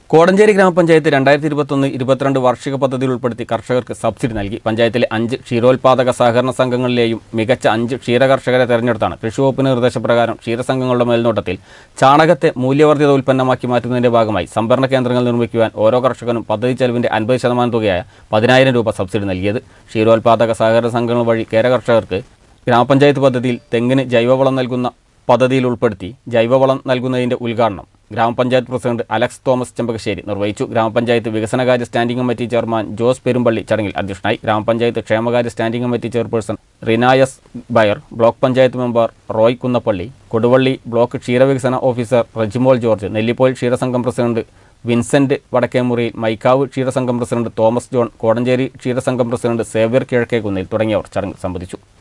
കോടഞ്ചേരി ഗ്രാമപഞ്ചായത്ത് രണ്ടായിരത്തി ഇരുപത്തൊന്ന് ഇരുപത്തിരണ്ട് വാർഷിക പദ്ധതിയിൽ ഉൾപ്പെടുത്തി കർഷകർക്ക് സബ്സിഡി നൽകി പഞ്ചായത്തിലെ അഞ്ച് ക്ഷീരോത്പാദക സഹകരണ സംഘങ്ങളിലെയും മികച്ച അഞ്ച് ക്ഷീരകർഷകരെ തെരഞ്ഞെടുത്താണ് കൃഷി വകുപ്പിന്റെ നിർദ്ദേശപ്രകാരം ക്ഷീരസംഘങ്ങളുടെ മേൽനോട്ടത്തിൽ ചാണകത്തെ മൂല്യവർദ്ധിത ഉൽപ്പന്നമാക്കി മാറ്റുന്നതിന്റെ ഭാഗമായി സംഭരണ കേന്ദ്രങ്ങൾ നിർമ്മിക്കുവാൻ ഓരോ കർഷകനും പദ്ധതി ചെലവിന്റെ അൻപത് ശതമാനം തുകയായ പതിനായിരം രൂപ സബ്സിഡി നൽകിയത് ക്ഷീരോത്പാദക സഹകരണ സംഘങ്ങൾ വഴി കേര കർഷകർക്ക് ഗ്രാമപഞ്ചായത്ത് പദ്ധതിയിൽ തെങ്ങിന് ജൈവവളം നൽകുന്ന പദ്ധതിയിൽ ഉൾപ്പെടുത്തി ജൈവവളം നൽകുന്നതിന്റെ ഉദ്ഘാടനം ഗ്രാമപഞ്ചായത്ത് പ്രസിഡന്റ് അലക്സ് തോമസ് ചെമ്പകശ്ശേരി നിർവഹിച്ചു ഗ്രാമപഞ്ചായത്ത് വികസനകാര്യ standing committee chairman Jose Perumpally ചടങ്ങിൽ അധ്യക്ഷനായി ഗ്രാമപഞ്ചായത്ത് ക്ഷേമകാര്യ standing committee chairperson Rinayas Bayar block panchayat member Roy Kunnappally Koduvally block ക്ഷീരവികസന ഓഫീസർ റജിമോൾ ജോർജ് നെല്ലിപ്പോയിൽ ക്ഷീരസംഘം പ്രസിഡന്റ് വിൻസെന്റ് വടക്കേമുറിയിൽ മൈക്കാവ് ക്ഷീരസംഘം പ്രസിഡന്റ് തോമസ് ജോൺ കോടഞ്ചേരി ക്ഷീരസംഘം പ്രസിഡന്റ് സേവ്യർ കിഴക്കേക്കുന്നിൽ തുടങ്ങിയവർ ചടങ്ങിൽ സംബന്ധിച്ചു